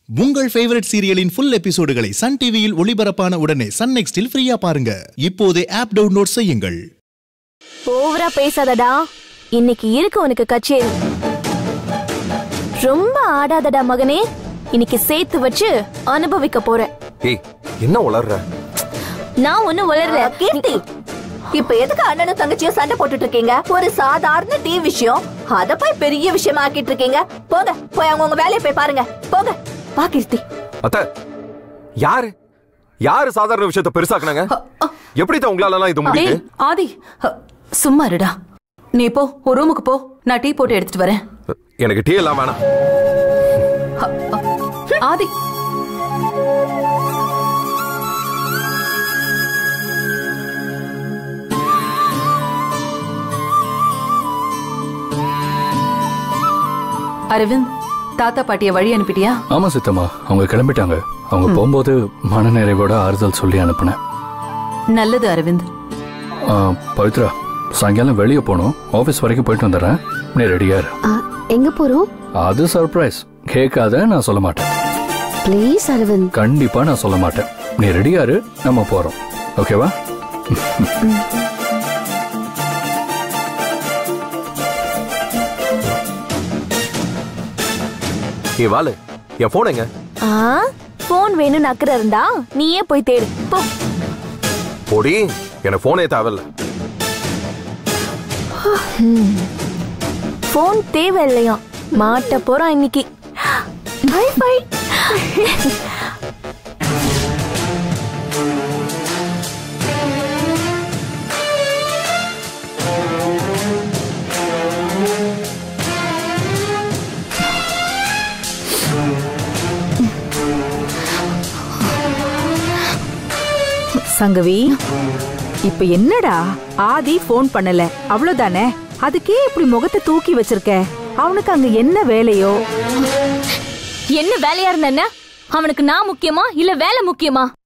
உங்கள் ஃபேவரட் சீரியலின் ஃபுல் எபிசோடுகளை சன் டிவியில் ஒளிபரப்பான உடனே சன் நெக்ஸ்டில் ஃப்ரீயா பாருங்க இப்போதே ஆப் டவுன்லோட் செய்யுங்கள் ஓவரா பேசாதடா இன்னைக்கு இருக்கு உனக்கு கச்சேரி ரொம்ப ஆடாதடா மகனே இன்னைக்கு சேர்த்து வச்சு அனுபவிக்க போறேன் ஏய் என்ன உளர்ற நான் ஒண்ணும் வளரல கீர்த்தி இப்ப எதுக்கு அண்ணனும் தங்கச்சியும் சண்டை போட்டுட்டு இருக்கீங்க ஒரு சாதாரண டீ விஷயம் அத போய் பெரிய விஷயமா ஆக்கிட்டு இருக்கீங்க போங்க போய் அவங்க உங்க வேலையை போய் பாருங்க போங்க வா கீர்த்தி அத்த யாரு யாரு சாதாரண விஷயத்த பெருசாக்குனாங்க எப்படி தான் உங்களால எல்லாம் இது டேய் முடியுது ஆதி ஹ, சும்மா இருடா நீ போ ஒரு ரூமுக்கு போ நான் டீ போட்டு எடுத்துட்டு வரேன் எனக்கு டீ எல்லாம் வேணாம் ஆதி அரவிந்த் தாத்தா பாட்டிய வழி அனுப்பிட்டியா ஆமா சித்தம்மா அவங்க கிளம்பிட்டாங்க அவங்க போகும்போது மனநிறைவோட ஆறுதல் சொல்லி அனுப்புனேன் நல்லது அரவிந்த் ஆ, பவித்ரா சாயங்காலம் வெளியே போகணும் ஆஃபீஸ் வரைக்கும் போயிட்டு வந்துடுறேன் நீ ரெடியா இரு ஆ, எங்க போறோம் அது சர்ப்ரைஸ் கேட்காத நான் சொல்ல மாட்டேன் ப்ளீஸ் அரவிந்த் கண்டிப்பா நான் சொல்ல மாட்டேன் நீ ரெடியா இரு நம்ம போறோம் ஓகேவா ஏ வாலு என் போன் எங்க ஆ போன் வேணும்னு அக்கறை இருந்தா நீயே போய் தேடு போ பொடி எனக்கு போனே தேவையில்ல போன் தேவையில்லையா மாட்ட போறோம் இன்னைக்கு பை பை சங்கவி இப்ப என்னடா ஆதி ஃபோன் பண்ணல அவ்வளவுதானே அதுக்கே இப்படி முகத்தை தூக்கி வச்சிருக்க அவனுக்கு அங்க என்ன வேலையோ என்ன வேலையா இருந்த என்ன அவனுக்கு நான் முக்கியமா இல்ல வேலை முக்கியமா